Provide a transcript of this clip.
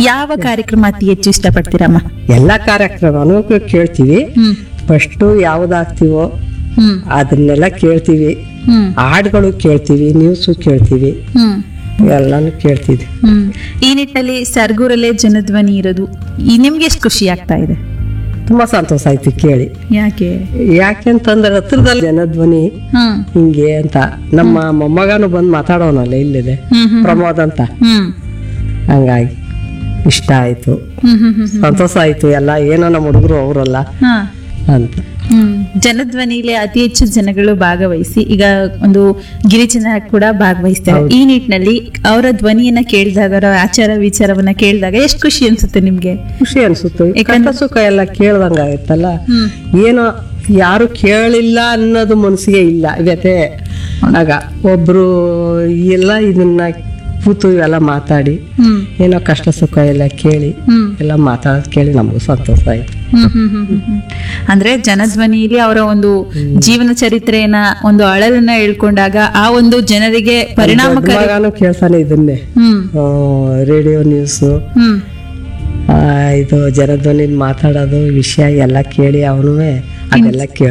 ಯಾವ ಕಾರ್ಯಕ್ರಮ ಅತಿ ಹೆಚ್ಚು ಇಷ್ಟಪಡ್ತೀರಮ್ಮ ಎಲ್ಲ ಕಾರ್ಯಕ್ರಮನೂ ಕೇಳ್ತೀವಿ ಹ್ಮ್ ಫಸ್ಟು ಯಾವ್ದಾಗ್ತೀವೋ ಹ್ಮ್ ಅದನ್ನೆಲ್ಲ ಕೇಳ್ತೀವಿ ಹ್ಮ್ ಹಾಡುಗಳು ಕೇಳ್ತೀವಿ ನ್ಯೂಸು ಕೇಳ್ತೀವಿ ಹ್ಮ್ ಎಲ್ಲಾನು ಕೇಳ್ತಿದ್ವಿ ಹ್ಮ್ ಈ ನಿಟ್ಟಿನಲ್ಲಿ ಸರ್ಗೂರಲ್ಲೇ ಜನಧ್ವನಿ ಇರೋದು ಈ ನಿಮ್ಗೆ ಎಷ್ಟು ಖುಷಿ ಆಗ್ತಾ ಇದೆ ತುಂಬಾ ಸಂತೋಷ ಆಯ್ತು ಕೇಳಿ ಯಾಕೆ ಯಾಕೆಂತಂದ್ರೆ ಹತ್ರದಲ್ಲಿ ಜನಧ್ವನಿ ಹ್ಮ್ ಹಿಂಗೆ ಅಂತ ನಮ್ಮ ಮೊಮ್ಮಗನು ಬಂದು ಮಾತಾಡೋನಲ್ಲ ಇಲ್ಲಿದೆ ಹ್ಮ್ ಹ್ಮ್ ಪ್ರಮೋದ್ ಅಂತ ಹ್ಮ್ ಹಂಗಾಗಿ ಇಷ್ಟ ಆಯ್ತು ಹ್ಮ್ ಹ್ಮ್ ಹ್ಮ್ ಸಂತೋಷ ಆಯ್ತು ಎಲ್ಲ ಏನೋ ನಮ್ಮ ಹುಡುಗರು ಅವರಲ್ಲ ಹಾ ಅಂತ ಹ್ಮ್ ಜನಧ್ವನಿಲಿ ಅತಿ ಹೆಚ್ಚು ಜನಗಳು ಭಾಗವಹಿಸಿ ಈಗ ಒಂದು ಗಿರಿಜನ ಕೂಡ ಭಾಗವಹಿಸ್ತಾರೆ ಈ ನಿಟ್ಟಿನಲ್ಲಿ ಅವರ ಧ್ವನಿಯನ್ನ ಕೇಳಿದಾಗ ಅವರ ಆಚಾರ ವಿಚಾರವನ್ನ ಕೇಳಿದಾಗ ಎಷ್ಟು ಖುಷಿ ಅನ್ಸುತ್ತೆ ನಿಮ್ಗೆ ಖುಷಿ ಅನ್ಸುತ್ತೆ ಈ ಯಾಕಂದ್ರೆ- ಕಷ್ಟ ಸುಖ ಎಲ್ಲ ಕೇಳ್ದಂಗ ಆಯ್ತಲ್ಲ ಹ್ಮ್ ಏನೋ ಯಾರು ಕೇಳಿಲ್ಲ ಅನ್ನೋದು ಮನಸ್ಸಿಗೆ ಇಲ್ಲ ವ್ಯತೆ ಆಗ ಒಬ್ರು ಎಲ್ಲ ಇದನ್ನ ಕೂತು ಎಲ್ಲ ಮಾತಾಡಿ ಹ್ಮ್ ಏನೋ ಕಷ್ಟ ಸುಖ ಎಲ್ಲ ಕೇಳಿ ಹ್ಮ್ ಎಲ್ಲ ಮಾತಾಡೋದು ಕೇಳಿ ನಮಗೂ ಸಂತೋಷ ಆಯ್ತು ಹ್ಮ್ ಹ್ಮ್ ಹ್ಮ್ ಹ್ಮ್ ಹ್ಮ್. ಅಂದ್ರೆ ಜನಧ್ವನಿಯಲ್ಲಿ ಅವರ ಒಂದು ಜೀವನ ಚರಿತ್ರೆಯನ್ನ ಒಂದು ಅಳಲನ್ನ ಹೇಳ್ಕೊಂಡಾಗ ಆ ಒಂದು ಜನರಿಗೆ ಪರಿಣಾಮಕಾರಿ ಮಗನು ಕೇಳ್ತಾನೆ ಇದನ್ನೇ ಹ್ಮ್ ರೇಡಿಯೋ ನ್ಯೂಸು ಹ್ಮ್ ಇದು ಜನಧ್ವನಿ ಮಾತಾಡೋದು ವಿಷಯ ಎಲ್ಲ ಕೇಳಿ ಅವನು ಅದೆಲ್ಲ ಕೇಳ